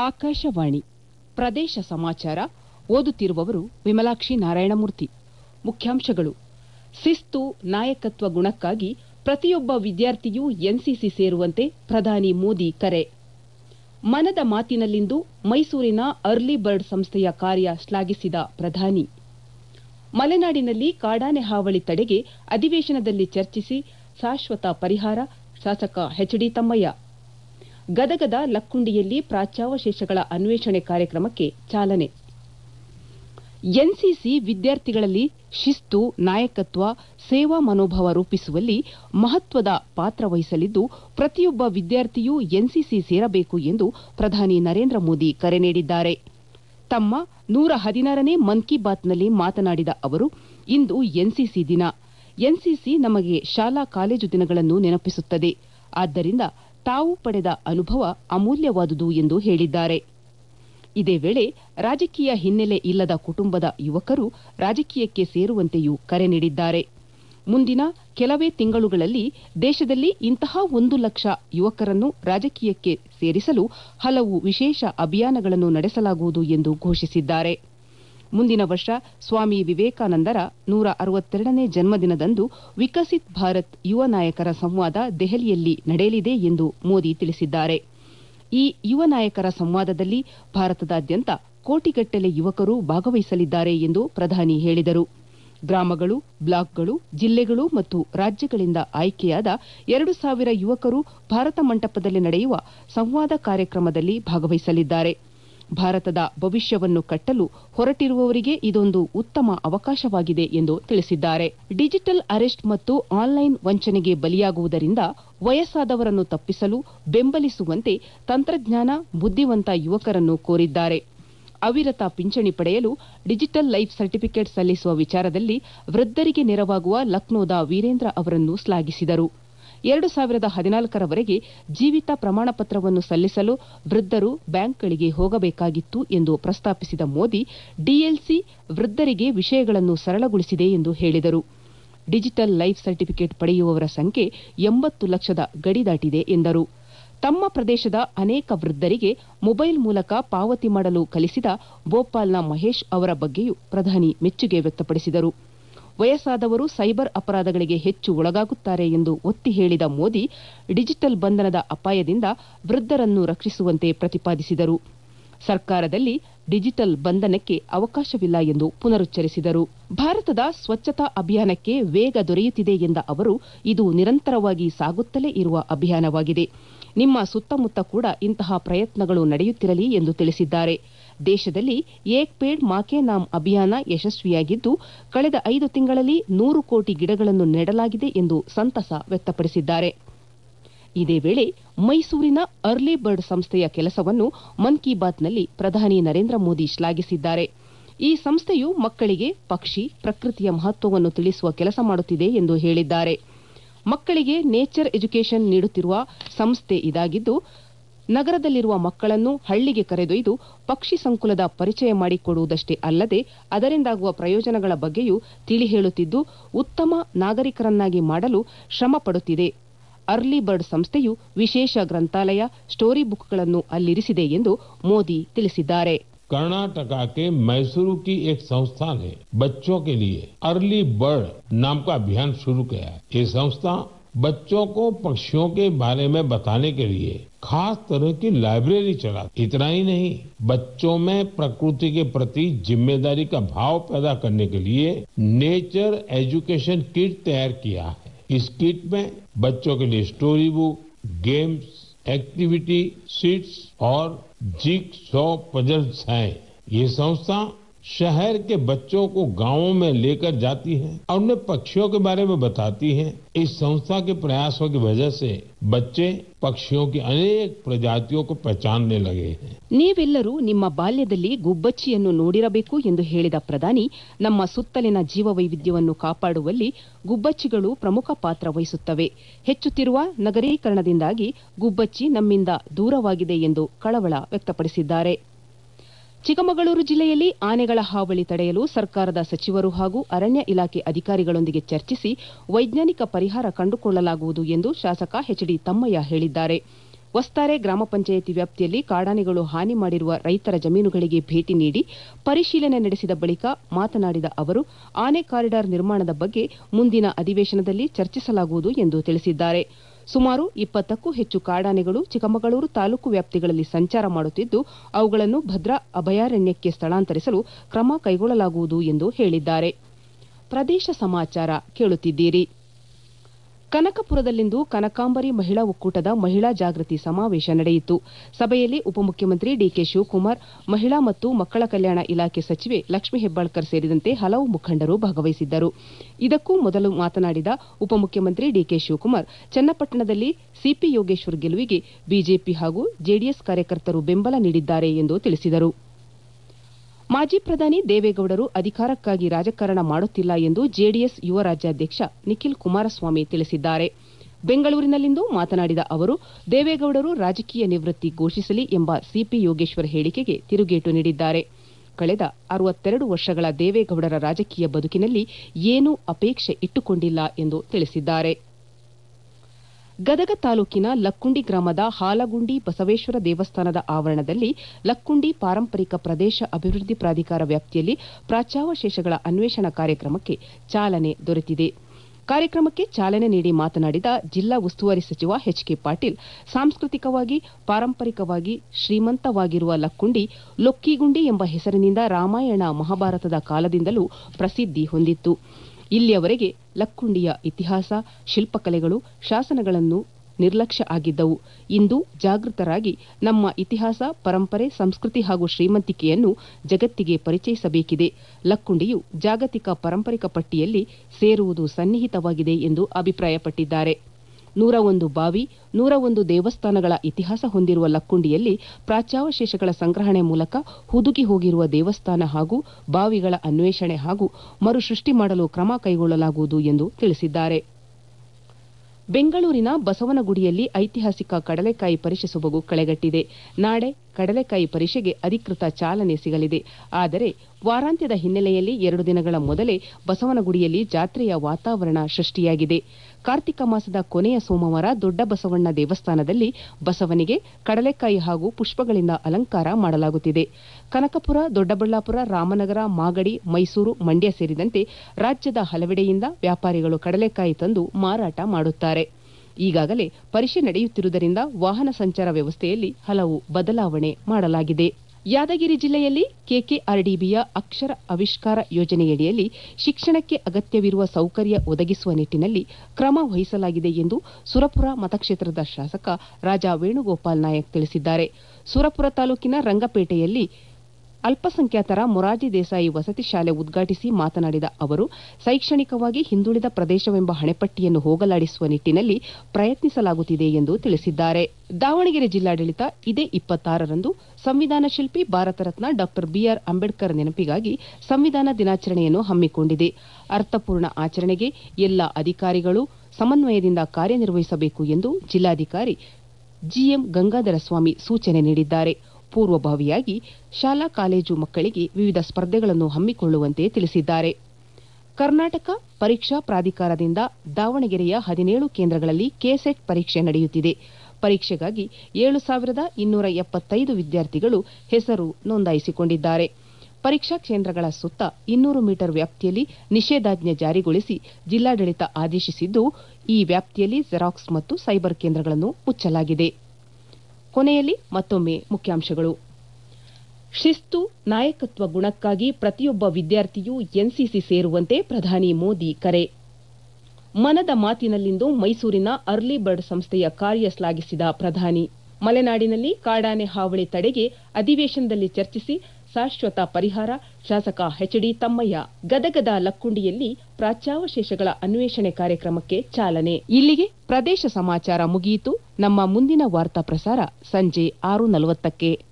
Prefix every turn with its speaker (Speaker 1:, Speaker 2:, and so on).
Speaker 1: ಆಕಾಶವಾಣಿ ಪ್ರದೇಶ ಸಮಾಚಾರ ಓದುತ್ತಿರುವವರು ವಿಮಲಾಕ್ಷಿ ನಾರಾಯಣಮೂರ್ತಿ ಮುಖ್ಯಾಂಶಗಳು ಶಿಸ್ತು ನಾಯಕತ್ವ ಗುಣಕ್ಕಾಗಿ ಪ್ರತಿಯೊಬ್ಬ ವಿದ್ಯಾರ್ಥಿಯೂ ಎನ್ಸಿಸಿ ಸೇರುವಂತೆ ಪ್ರಧಾನಿ ಮೋದಿ ಕರೆ ಮನದ ಮಾತಿನಲ್ಲಿಂದು ಮೈಸೂರಿನ ಅರ್ಲಿ ಬರ್ಡ್ ಸಂಸ್ಥೆಯ ಕಾರ್ಯ ಶ್ಲಾಘಿಸಿದ ಪ್ರಧಾನಿ ಮಲೆನಾಡಿನಲ್ಲಿ ಕಾಡಾನೆ ಹಾವಳಿ ತಡೆಗೆ ಅಧಿವೇಶನದಲ್ಲಿ ಚರ್ಚಿಸಿ ಶಾಶ್ವತ ಪರಿಹಾರ ಶಾಸಕ ಎಚ್ಡಿ ತಮ್ಮಯ್ಯ ಗದಗದ ಲಕ್ಕುಂಡಿಯಲ್ಲಿ ಪ್ರಾಚ್ಯಾವಶೇಷಗಳ ಅನ್ವೇಷಣೆ ಕಾರ್ಯಕ್ರಮಕ್ಕೆ ಚಾಲನೆ ಎನ್ಸಿಸಿ ವಿದ್ಯಾರ್ಥಿಗಳಲ್ಲಿ ಶಿಸ್ತು ನಾಯಕತ್ವ ಸೇವಾ ಮನೋಭಾವ ರೂಪಿಸುವಲ್ಲಿ ಮಹತ್ವದ ಪಾತ್ರ ವಹಿಸಲಿದ್ದು ಪ್ರತಿಯೊಬ್ಬ ವಿದ್ಯಾರ್ಥಿಯೂ ಎನ್ಸಿಸಿ ಸೇರಬೇಕು ಎಂದು ಪ್ರಧಾನಿ ನರೇಂದ್ರ ಮೋದಿ ಕರೆ ನೀಡಿದ್ದಾರೆ ತಮ್ಮ ನೂರ ಹದಿನಾರನೇ ಮನ್ ಕಿ ಬಾತ್ನಲ್ಲಿ ಮಾತನಾಡಿದ ಅವರು ಇಂದು ಎನ್ಸಿಸಿ ದಿನ ಎನ್ಸಿಸಿ ನಮಗೆ ಶಾಲಾ ಕಾಲೇಜು ದಿನಗಳನ್ನು ನೆನಪಿಸುತ್ತದೆ ಆದ್ದರಿಂದ ತಾವು ಪಡೆದ ಅನುಭವ ಅಮೂಲ್ಯವಾದುದು ಎಂದು ಹೇಳಿದ್ದಾರೆ ಇದೇ ವೇಳೆ ರಾಜಕೀಯ ಹಿನ್ನೆಲೆ ಇಲ್ಲದ ಕುಟುಂಬದ ಯುವಕರು ರಾಜಕೀಯಕ್ಕೆ ಸೇರುವಂತೆಯೂ ಕರೆ ನೀಡಿದ್ದಾರೆ ಮುಂದಿನ ಕೆಲವೇ ತಿಂಗಳುಗಳಲ್ಲಿ ದೇಶದಲ್ಲಿ ಇಂತಹ ಒಂದು ಲಕ್ಷ ಯುವಕರನ್ನು ರಾಜಕೀಯಕ್ಕೆ ಸೇರಿಸಲು ಹಲವು ವಿಶೇಷ ಅಭಿಯಾನಗಳನ್ನು ನಡೆಸಲಾಗುವುದು ಎಂದು ಘೋಷಿಸಿದ್ದಾರೆ ಮುಂದಿನ ವರ್ಷ ಸ್ವಾಮಿ ವಿವೇಕಾನಂದರ ನೂರ ಅರವತ್ತೆರಡನೇ ಜನ್ಮದಿನದಂದು ವಿಕಸಿತ್ ಭಾರತ್ ಯುವ ನಾಯಕರ ಸಂವಾದ ದೆಹಲಿಯಲ್ಲಿ ನಡೆಯಲಿದೆ ಎಂದು ಮೋದಿ ತಿಳಿಸಿದ್ದಾರೆ ಈ ಯುವ ನಾಯಕರ ಸಂವಾದದಲ್ಲಿ ಭಾರತದಾದ್ಯಂತ ಕೋಟಿಗಟ್ಟಲೆ ಯುವಕರು ಭಾಗವಹಿಸಲಿದ್ದಾರೆ ಎಂದು ಪ್ರಧಾನಿ ಹೇಳಿದರು ಗ್ರಾಮಗಳು ಬ್ಲಾಕ್ಗಳು ಜಿಲ್ಲೆಗಳು ಮತ್ತು ರಾಜ್ಯಗಳಿಂದ ಆಯ್ಕೆಯಾದ ಎರಡು ಸಾವಿರ ಯುವಕರು ಭಾರತ ಮಂಟಪದಲ್ಲಿ ನಡೆಯುವ ಸಂವಾದ ಕಾರ್ಯಕ್ರಮದಲ್ಲಿ ಭಾಗವಹಿಸಲಿದ್ದಾರೆ ಭಾರತದ ಭವಿಷ್ಯವನ್ನು ಕಟ್ಟಲು ಹೊರಟಿರುವವರಿಗೆ ಇದೊಂದು ಉತ್ತಮ ಅವಕಾಶವಾಗಿದೆ ಎಂದು ತಿಳಿಸಿದ್ದಾರೆ ಡಿಜಿಟಲ್ ಅರೆಸ್ಟ್ ಮತ್ತು ಆನ್ಲೈನ್ ವಂಚನೆಗೆ ಬಲಿಯಾಗುವುದರಿಂದ ವಯಸ್ಸಾದವರನ್ನು ತಪ್ಪಿಸಲು ಬೆಂಬಲಿಸುವಂತೆ ತಂತ್ರಜ್ಞಾನ ಬುದ್ದಿವಂತ ಯುವಕರನ್ನು ಕೋರಿದ್ದಾರೆ ಅವಿರತ ಪಿಂಚಣಿ ಪಡೆಯಲು ಡಿಜಿಟಲ್ ಲೈಫ್ ಸರ್ಟಿಫಿಕೇಟ್ ಸಲ್ಲಿಸುವ ವಿಚಾರದಲ್ಲಿ ವೃದ್ಧರಿಗೆ ನೆರವಾಗುವ ಲಕ್ನೋದ ವೀರೇಂದ್ರ ಅವರನ್ನು ಶ್ಲಾಘಿಸಿದರು ಎರಡು ಸಾವಿರದ ಹದಿನಾಲ್ಕರವರೆಗೆ ಜೀವಿತ ಪ್ರಮಾಣಪತ್ರವನ್ನು ಸಲ್ಲಿಸಲು ವೃದ್ಧರು ಬ್ಯಾಂಕ್ಗಳಿಗೆ ಹೋಗಬೇಕಾಗಿತ್ತು ಎಂದು ಪ್ರಸ್ತಾಪಿಸಿದ ಮೋದಿ ಡಿಎಲ್ಸಿ ವೃದ್ಧರಿಗೆ ವಿಷಯಗಳನ್ನು ಸರಳಗೊಳಿಸಿದೆ ಎಂದು ಹೇಳಿದರು ಡಿಜಿಟಲ್ ಲೈಫ್ ಸರ್ಟಿಫಿಕೇಟ್ ಪಡೆಯುವವರ ಸಂಖ್ಯೆ ಎಂಬತ್ತು ಲಕ್ಷದ ಗಡಿ ದಾಟಿದೆ ಎಂದರು ತಮ್ಮ ಪ್ರದೇಶದ ಅನೇಕ ವೃದ್ಧರಿಗೆ ಮೊಬೈಲ್ ಮೂಲಕ ಪಾವತಿ ಮಾಡಲು ಕಲಿಸಿದ ಭೋಪಾಲ್ನ ಮಹೇಶ್ ಅವರ ಬಗ್ಗೆಯೂ ಪ್ರಧಾನಿ ಮೆಚ್ಚುಗೆ ವ್ಯಕ್ತಪಡಿಸಿದರು ವಯಸ್ಸಾದವರು ಸೈಬರ್ ಅಪರಾಧಗಳಿಗೆ ಹೆಚ್ಚು ಒಳಗಾಗುತ್ತಾರೆ ಎಂದು ಒತ್ತಿ ಹೇಳಿದ ಮೋದಿ ಡಿಜಿಟಲ್ ಬಂಧನದ ಅಪಾಯದಿಂದ ವೃದ್ಧರನ್ನು ರಕ್ಷಿಸುವಂತೆ ಪ್ರತಿಪಾದಿಸಿದರು ಸರ್ಕಾರದಲ್ಲಿ ಡಿಜಿಟಲ್ ಬಂಧನಕ್ಕೆ ಅವಕಾಶವಿಲ್ಲ ಎಂದು ಪುನರುಚ್ಚರಿಸಿದರು ಭಾರತದ ಸ್ವಚ್ಛತಾ ಅಭಿಯಾನಕ್ಕೆ ವೇಗ ದೊರೆಯುತ್ತಿದೆ ಎಂದ ಅವರು ಇದು ನಿರಂತರವಾಗಿ ಸಾಗುತ್ತಲೇ ಇರುವ ಅಭಿಯಾನವಾಗಿದೆ ನಿಮ್ಮ ಸುತ್ತಮುತ್ತ ಕೂಡ ಇಂತಹ ಪ್ರಯತ್ನಗಳು ನಡೆಯುತ್ತಿರಲಿ ಎಂದು ತಿಳಿಸಿದ್ದಾರೆ ದೇಶದಲ್ಲಿ ಏಕ್ ಪೇಡ್ ಮಾಕೆ ನಾಮ್ ಅಭಿಯಾನ ಯಶಸ್ವಿಯಾಗಿದ್ದು ಕಳೆದ ಐದು ತಿಂಗಳಲ್ಲಿ ನೂರು ಕೋಟಿ ಗಿಡಗಳನ್ನು ನೆಡಲಾಗಿದೆ ಎಂದು ಸಂತಸ ವ್ಯಕ್ತಪಡಿಸಿದ್ದಾರೆ ಇದೇ ವೇಳೆ ಮೈಸೂರಿನ ಅರ್ಲಿ ಬರ್ಡ್ ಸಂಸ್ಥೆಯ ಕೆಲಸವನ್ನು ಮನ್ ಕಿ ಬಾತ್ನಲ್ಲಿ ಪ್ರಧಾನಿ ನರೇಂದ್ರ ಮೋದಿ ಶ್ಲಾಘಿಸಿದ್ದಾರೆ ಈ ಸಂಸ್ಥೆಯು ಮಕ್ಕಳಿಗೆ ಪಕ್ಷಿ ಪ್ರಕೃತಿಯ ಮಹತ್ವವನ್ನು ತಿಳಿಸುವ ಕೆಲಸ ಮಾಡುತ್ತಿದೆ ಎಂದು ಹೇಳಿದ್ದಾರೆ ಮಕ್ಕಳಿಗೆ ನೇಚರ್ ಎಜುಕೇಷನ್ ನೀಡುತ್ತಿರುವ ಸಂಸ್ಥೆ ಇದಾಗಿದ್ದು ನಗರದಲ್ಲಿರುವ ಮಕ್ಕಳನ್ನು ಹಳ್ಳಿಗೆ ಕರೆದೊಯ್ದು ಪಕ್ಷಿ ಸಂಕುಲದ ಪರಿಚಯ ಮಾಡಿಕೊಡುವುದಷ್ಟೇ ಅಲ್ಲದೆ ಅದರಿಂದಾಗುವ ಪ್ರಯೋಜನಗಳ ಬಗ್ಗೆಯೂ ತಿಳಿ ಹೇಳುತ್ತಿದ್ದು ಉತ್ತಮ ನಾಗರಿಕರನ್ನಾಗಿ ಮಾಡಲು ಶ್ರಮ ಪಡುತ್ತಿದೆ ಅರ್ಲಿ ಬರ್ಡ್ ಸಂಸ್ಥೆಯು ವಿಶೇಷ ಗ್ರಂಥಾಲಯ ಸ್ಟೋರಿ ಬುಕ್ಗಳನ್ನು ಅಲ್ಲಿರಿಸಿದೆ ಎಂದು ಮೋದಿ ತಿಳಿಸಿದ್ದಾರೆ
Speaker 2: कर्नाटका के मैसूरू की एक संस्था ने बच्चों के लिए अर्ली बर्ड नाम का अभियान शुरू किया है ये संस्था बच्चों को पक्षियों के बारे में बताने के लिए खास तरह की लाइब्रेरी चला इतना ही नहीं बच्चों में प्रकृति के प्रति जिम्मेदारी का भाव पैदा करने के लिए नेचर एजुकेशन किट तैयार किया है इस किट में बच्चों के लिए story book games activity sheets और जिक सौ पजल्स हैं ये संस्था शहर के बच्चों को गांवों में लेकर जाती है और उन्हें पक्षियों के बारे में बताती है इस संस्था के प्रयासों की वजह से बच्चे पक्षियों की अनेक प्रजातियों को पहचानने लगे हैं
Speaker 1: ನೀವೆಲ್ಲರೂ ನಿಮ್ಮ ಬಾಲ್ಯದಲ್ಲಿ ಗುಬ್ಬಚ್ಚಿಯನ್ನು ನೋಡಿರಬೇಕು ಎಂದು ಹೇಳಿದ ಪ್ರಧಾನಿ ನಮ್ಮ ಸುತ್ತಲಿನ ಜೀವವೈವಿಧ್ಯವನ್ನು ಕಾಪಾಡುವಲ್ಲಿ ಗುಬ್ಬಚ್ಚಿಗಳು ಪ್ರಮುಖ ಪಾತ್ರ ವಹಿಸುತ್ತವೆ ಹೆಚ್ಚುತ್ತಿರುವ ನಗರೀಕರಣದಿಂದಾಗಿ ಗುಬ್ಬಚ್ಚಿ ನಮ್ಮಿಂದ ದೂರವಾಗಿದೆ ಎಂದು ಕಳವಳ ವ್ಯಕ್ತಪಡಿಸಿದ್ದಾರೆ ಚಿಕ್ಕಮಗಳೂರು ಜಿಲ್ಲೆಯಲ್ಲಿ ಆನೆಗಳ ಹಾವಳಿ ತಡೆಯಲು ಸರ್ಕಾರದ ಸಚಿವರು ಹಾಗೂ ಅರಣ್ಯ ಇಲಾಖೆ ಅಧಿಕಾರಿಗಳೊಂದಿಗೆ ಚರ್ಚಿಸಿ ವೈಜ್ಞಾನಿಕ ಪರಿಹಾರ ಕಂಡುಕೊಳ್ಳಲಾಗುವುದು ಎಂದು ಶಾಸಕ ಎಚ್ಡಿ ತಮ್ಮಯ್ಯ ಹೇಳಿದ್ದಾರೆ ವಸ್ತಾರೆ ಗ್ರಾಮ ಪಂಚಾಯಿತಿ ವ್ಯಾಪ್ತಿಯಲ್ಲಿ ಕಾಡಾನೆಗಳು ಹಾನಿ ಮಾಡಿರುವ ರೈತರ ಜಮೀನುಗಳಿಗೆ ಭೇಟಿ ನೀಡಿ ಪರಿಶೀಲನೆ ನಡೆಸಿದ ಬಳಿಕ ಮಾತನಾಡಿದ ಅವರು ಆನೆ ಕಾರಿಡಾರ್ ನಿರ್ಮಾಣದ ಬಗ್ಗೆ ಮುಂದಿನ ಅಧಿವೇಶನದಲ್ಲಿ ಚರ್ಚಿಸಲಾಗುವುದು ಎಂದು ತಿಳಿಸಿದ್ದಾರೆ ಸುಮಾರು ಇಪ್ಪತ್ತಕ್ಕೂ ಹೆಚ್ಚು ಕಾಡಾನೆಗಳು ಚಿಕ್ಕಮಗಳೂರು ತಾಲೂಕು ವ್ಯಾಪ್ತಿಗಳಲ್ಲಿ ಸಂಚಾರ ಮಾಡುತ್ತಿದ್ದು ಅವುಗಳನ್ನು ಭದ್ರಾ ಅಭಯಾರಣ್ಯಕ್ಕೆ ಸ್ಥಳಾಂತರಿಸಲು ಕ್ರಮ ಕೈಗೊಳ್ಳಲಾಗುವುದು ಎಂದು ಹೇಳಿದ್ದಾರೆ ಪ್ರದೇಶ ಸಮಾಚಾರ ಕೇಳುತ್ತಿದ್ದೀರಿ ಕನಕಪುರದಲ್ಲಿಂದು ಕನಕಾಂಬರಿ ಮಹಿಳಾ ಒಕ್ಕೂಟದ ಮಹಿಳಾ ಜಾಗೃತಿ ಸಮಾವೇಶ ನಡೆಯಿತು ಸಭೆಯಲ್ಲಿ ಉಪಮುಖ್ಯಮಂತ್ರಿ ಡಿಕೆ ಶಿವಕುಮಾರ್ ಮಹಿಳಾ ಮತ್ತು ಮಕ್ಕಳ ಕಲ್ಯಾಣ ಇಲಾಖೆ ಸಚಿವೆ ಲಕ್ಷ್ಮೀ ಹೆಬ್ಬಾಳ್ಕರ್ ಸೇರಿದಂತೆ ಹಲವು ಮುಖಂಡರು ಭಾಗವಹಿಸಿದ್ದರು ಇದಕ್ಕೂ ಮೊದಲು ಮಾತನಾಡಿದ ಉಪಮುಖ್ಯಮಂತ್ರಿ ಡಿಕೆ ಶಿವಕುಮಾರ್ ಚನ್ನಪಟ್ಟಣದಲ್ಲಿ ಸಿಪಿ ಯೋಗೇಶ್ವರ್ ಗೆಲುವಿಗೆ ಬಿಜೆಪಿ ಹಾಗೂ ಜೆಡಿಎಸ್ ಕಾರ್ಯಕರ್ತರು ಬೆಂಬಲ ನೀಡಿದ್ದಾರೆ ಎಂದು ತಿಳಿಸಿದರು ಮಾಜಿ ಪ್ರಧಾನಿ ದೇವೇಗೌಡರು ಅಧಿಕಾರಕ್ಕಾಗಿ ರಾಜಕಾರಣ ಮಾಡುತ್ತಿಲ್ಲ ಎಂದು ಜೆಡಿಎಸ್ ಯುವ ರಾಜ್ಯಾಧ್ಯಕ್ಷ ನಿಖಿಲ್ ಕುಮಾರಸ್ವಾಮಿ ತಿಳಿಸಿದ್ದಾರೆ ಬೆಂಗಳೂರಿನಲ್ಲಿಂದು ಮಾತನಾಡಿದ ಅವರು ದೇವೇಗೌಡರು ರಾಜಕೀಯ ನಿವೃತ್ತಿ ಘೋಷಿಸಲಿ ಎಂಬ ಸಿಪಿ ಯೋಗೇಶ್ವರ್ ಹೇಳಿಕೆಗೆ ತಿರುಗೇಟು ನೀಡಿದ್ದಾರೆ ಕಳೆದ ಅರವತ್ತೆರಡು ವರ್ಷಗಳ ದೇವೇಗೌಡರ ರಾಜಕೀಯ ಬದುಕಿನಲ್ಲಿ ಏನೂ ಅಪೇಕ್ಷೆ ಇಟ್ಟುಕೊಂಡಿಲ್ಲ ಎಂದು ತಿಳಿಸಿದ್ದಾರೆ ಗದಗ ತಾಲೂಕಿನ ಲಕ್ಕುಂಡಿ ಗ್ರಾಮದ ಹಾಲಗುಂಡಿ ಬಸವೇಶ್ವರ ದೇವಸ್ಥಾನದ ಆವರಣದಲ್ಲಿ ಲಕ್ಕುಂಡಿ ಪಾರಂಪರಿಕ ಪ್ರದೇಶ ಅಭಿವೃದ್ಧಿ ಪ್ರಾಧಿಕಾರ ವ್ಯಾಪ್ತಿಯಲ್ಲಿ ಪ್ರಾಚಾವಶೇಷಗಳ ಅನ್ವೇಷಣಾ ಕಾರ್ಯಕ್ರಮಕ್ಕೆ ಚಾಲನೆ ದೊರೆತಿದೆ ಕಾರ್ಯಕ್ರಮಕ್ಕೆ ಚಾಲನೆ ನೀಡಿ ಮಾತನಾಡಿದ ಜಿಲ್ಲಾ ಉಸ್ತುವಾರಿ ಸಚಿವ ಎಚ್ ಕೆ ಪಾಟೀಲ್ ಸಾಂಸ್ಕೃತಿಕವಾಗಿ ಪಾರಂಪರಿಕವಾಗಿ ಶ್ರೀಮಂತವಾಗಿರುವ ಲಕ್ಕುಂಡಿ ಲೊಕ್ಕಿಗುಂಡಿ ಎಂಬ ಹೆಸರಿನಿಂದ ರಾಮಾಯಣ ಮಹಾಭಾರತದ ಕಾಲದಿಂದಲೂ ಪ್ರಸಿದ್ಧಿ ಹೊಂದಿತ್ತು ಇಲ್ಲಿಯವರೆಗೆ ಲಕ್ಕುಂಡಿಯ ಇತಿಹಾಸ ಶಿಲ್ಪಕಲೆಗಳು ಶಾಸನಗಳನ್ನು ನಿರ್ಲಕ್ಷ್ಯ ಆಗಿದ್ದವು ಇಂದು ಜಾಗೃತರಾಗಿ ನಮ್ಮ ಇತಿಹಾಸ ಪರಂಪರೆ ಸಂಸ್ಕೃತಿ ಹಾಗೂ ಶ್ರೀಮಂತಿಕೆಯನ್ನು ಜಗತ್ತಿಗೆ ಪರಿಚಯಿಸಬೇಕಿದೆ ಲಕ್ಕುಂಡಿಯು ಜಾಗತಿಕ ಪಾರಂಪರಿಕ ಪಟ್ಟಿಯಲ್ಲಿ ಸೇರುವುದು ಸನ್ನಿಹಿತವಾಗಿದೆ ಎಂದು ಅಭಿಪ್ರಾಯಪಟ್ಟಿದ್ದಾರೆ ನೂರ ಒಂದು ಬಾವಿ ನೂರ ಒಂದು ದೇವಸ್ಥಾನಗಳ ಇತಿಹಾಸ ಹೊಂದಿರುವ ಲಕ್ಕುಂಡಿಯಲ್ಲಿ ಪ್ರಾಚಾವಶೇಷಗಳ ಸಂಗ್ರಹಣೆ ಮೂಲಕ ಹುದುಗಿ ಹೋಗಿರುವ ದೇವಸ್ಥಾನ ಹಾಗೂ ಬಾವಿಗಳ ಅನ್ವೇಷಣೆ ಹಾಗೂ ಮರುಸೃಷ್ಟಿ ಮಾಡಲು ಕ್ರಮ ಕೈಗೊಳ್ಳಲಾಗುವುದು ಎಂದು ತಿಳಿಸಿದ್ದಾರೆ ಬೆಂಗಳೂರಿನ ಬಸವನಗುಡಿಯಲ್ಲಿ ಐತಿಹಾಸಿಕ ಕಡಲೆಕಾಯಿ ಪರಿಷೆ ಸೊಬಗು ಕಳೆಗಟ್ಟಿದೆ ನಾಳೆ ಕಡಲೆಕಾಯಿ ಪರಿಷೆಗೆ ಅಧಿಕೃತ ಚಾಲನೆ ಸಿಗಲಿದೆ ಆದರೆ ವಾರಾಂತ್ಯದ ಹಿನ್ನೆಲೆಯಲ್ಲಿ ಎರಡು ದಿನಗಳ ಮೊದಲೇ ಬಸವನಗುಡಿಯಲ್ಲಿ ಜಾತ್ರೆಯ ವಾತಾವರಣ ಸೃಷ್ಟಿಯಾಗಿದೆ ಕಾರ್ತಿಕ ಮಾಸದ ಕೊನೆಯ ಸೋಮವಾರ ದೊಡ್ಡ ಬಸವಣ್ಣ ದೇವಸ್ಥಾನದಲ್ಲಿ ಬಸವನಿಗೆ ಕಡಲೆಕಾಯಿ ಹಾಗೂ ಪುಷ್ಪಗಳಿಂದ ಅಲಂಕಾರ ಮಾಡಲಾಗುತ್ತಿದೆ ಕನಕಪುರ ದೊಡ್ಡಬಳ್ಳಾಪುರ ರಾಮನಗರ ಮಾಗಡಿ ಮೈಸೂರು ಮಂಡ್ಯ ಸೇರಿದಂತೆ ರಾಜ್ಯದ ಹಲವೆಡೆಯಿಂದ ವ್ಯಾಪಾರಿಗಳು ಕಡಲೆಕಾಯಿ ತಂದು ಮಾರಾಟ ಮಾಡುತ್ತಾರೆ ಈಗಾಗಲೇ ಪರಿಷೆ ನಡೆಯುತ್ತಿರುವುದರಿಂದ ವಾಹನ ಸಂಚಾರ ವ್ಯವಸ್ಥೆಯಲ್ಲಿ ಹಲವು ಬದಲಾವಣೆ ಮಾಡಲಾಗಿದೆ ಯಾದಗಿರಿ ಜಿಲ್ಲೆಯಲ್ಲಿ ಕೆಕೆಆರ್ಡಿಬಿಯ ಅಕ್ಷರ ಆವಿಷ್ಕಾರ ಯೋಜನೆಯಡಿಯಲ್ಲಿ ಶಿಕ್ಷಣಕ್ಕೆ ಅಗತ್ಯವಿರುವ ಸೌಕರ್ಯ ಒದಗಿಸುವ ನಿಟ್ಟಿನಲ್ಲಿ ಕ್ರಮ ವಹಿಸಲಾಗಿದೆ ಎಂದು ಸುರಪುರ ಮತಕ್ಷೇತ್ರದ ಶಾಸಕ ರಾಜಾ ವೇಣುಗೋಪಾಲ್ ನಾಯಕ್ ತಿಳಿಸಿದ್ದಾರೆ ಸುರಪುರ ತಾಲೂಕಿನ ರಂಗಪೇಟೆಯಲ್ಲಿ ಅಲ್ಪಸಂಖ್ಯಾತರ ಮೊರಾರ್ಜಿ ದೇಸಾಯಿ ವಸತಿ ಶಾಲೆ ಉದ್ಘಾಟಿಸಿ ಮಾತನಾಡಿದ ಅವರು ಶೈಕ್ಷಣಿಕವಾಗಿ ಹಿಂದುಳಿದ ಪ್ರದೇಶವೆಂಬ ಹಣೆಪಟ್ಟಿಯನ್ನು ಹೋಗಲಾಡಿಸುವ ನಿಟ್ಟಿನಲ್ಲಿ ಪ್ರಯತ್ನಿಸಲಾಗುತ್ತಿದೆ ಎಂದು ತಿಳಿಸಿದ್ದಾರೆ ದಾವಣಗೆರೆ ಜಿಲ್ಲಾಡಳಿತ ಇದೇ ಇಪ್ಪತ್ತಾರರಂದು ಸಂವಿಧಾನ ಶಿಲ್ಪಿ ಭಾರತ ರತ್ನ ಡಾ ಬಿಆರ್ ಅಂಬೇಡ್ಕರ್ ನೆನಪಿಗಾಗಿ ಸಂವಿಧಾನ ದಿನಾಚರಣೆಯನ್ನು ಹಮ್ಮಿಕೊಂಡಿದೆ ಅರ್ಥಪೂರ್ಣ ಆಚರಣೆಗೆ ಎಲ್ಲ ಅಧಿಕಾರಿಗಳು ಸಮನ್ವಯದಿಂದ ಕಾರ್ಯನಿರ್ವಹಿಸಬೇಕು ಎಂದು ಜಿಲ್ಲಾಧಿಕಾರಿ ಜಿಎಂ ಗಂಗಾಧರ ಸ್ವಾಮಿ ಸೂಚನೆ ನೀಡಿದ್ದಾರೆ ಪೂರ್ವಭಾವಿಯಾಗಿ ಶಾಲಾ ಕಾಲೇಜು ಮಕ್ಕಳಿಗೆ ವಿವಿಧ ಸ್ಪರ್ಧೆಗಳನ್ನು ಹಮ್ಮಿಕೊಳ್ಳುವಂತೆ ತಿಳಿಸಿದ್ದಾರೆ ಕರ್ನಾಟಕ ಪರೀಕ್ಷಾ ಪ್ರಾಧಿಕಾರದಿಂದ ದಾವಣಗೆರೆಯ ಹದಿನೇಳು ಕೇಂದ್ರಗಳಲ್ಲಿ ಕೆಸೆಟ್ ಪರೀಕ್ಷೆ ನಡೆಯುತ್ತಿದೆ ಪರೀಕ್ಷೆಗಾಗಿ ಏಳು ಸಾವಿರದ ಇನ್ನೂರ ಎಪ್ಪತ್ತೈದು ವಿದ್ಯಾರ್ಥಿಗಳು ಹೆಸರು ನೋಂದಾಯಿಸಿಕೊಂಡಿದ್ದಾರೆ ಪರೀಕ್ಷಾ ಕೇಂದ್ರಗಳ ಸುತ್ತ ಇನ್ನೂರು ಮೀಟರ್ ವ್ಯಾಪ್ತಿಯಲ್ಲಿ ನಿಷೇಧಾಜ್ಞೆ ಜಾರಿಗೊಳಿಸಿ ಜಿಲ್ಲಾಡಳಿತ ಆದೇಶಿಸಿದ್ದು ಈ ವ್ಯಾಪ್ತಿಯಲ್ಲಿ ಜೆರಾಕ್ಸ್ ಮತ್ತು ಸೈಬರ್ ಕೇಂದ್ರಗಳನ್ನು ಮುಚ್ಚಲಾಗಿದೆ ಕೊನೆಯಲ್ಲಿ ಮತ್ತೊಮ್ಮೆ ಮುಖ್ಯಾಂಶಗಳು ಶಿಸ್ತು ನಾಯಕತ್ವ ಗುಣಕ್ಕಾಗಿ ಪ್ರತಿಯೊಬ್ಬ ವಿದ್ಯಾರ್ಥಿಯೂ ಎನ್ಸಿಸಿ ಸೇರುವಂತೆ ಪ್ರಧಾನಿ ಮೋದಿ ಕರೆ ಮನದ ಮಾತಿನಲ್ಲಿಂದು ಮೈಸೂರಿನ ಅರ್ಲಿ ಬರ್ಡ್ ಸಂಸ್ಥೆಯ ಕಾರ್ಯ ಶ್ಲಾಘಿಸಿದ ಪ್ರಧಾನಿ ಮಲೆನಾಡಿನಲ್ಲಿ ಕಾಡಾನೆ ಹಾವಳಿ ತಡೆಗೆ ಅಧಿವೇಶನದಲ್ಲಿ ಚರ್ಚಿಸಿ ಶಾಶ್ವತ ಪರಿಹಾರ ಶಾಸಕ ಎಚ್ಡಿ ತಮ್ಮಯ್ಯ ಗದಗದ ಲಕ್ಕುಂಡಿಯಲ್ಲಿ ಪ್ರಾಚ್ಯಾವಶೇಷಗಳ ಅನ್ವೇಷಣೆ ಕಾರ್ಯಕ್ರಮಕ್ಕೆ ಚಾಲನೆ ಇಲ್ಲಿಗೆ ಪ್ರದೇಶ ಸಮಾಚಾರ ಮುಗಿಯಿತು ನಮ್ಮ ಮುಂದಿನ ವಾರ್ತಾ ಪ್ರಸಾರ ಸಂಜೆ ಆರು ನಲವತ್ತಕ್ಕೆ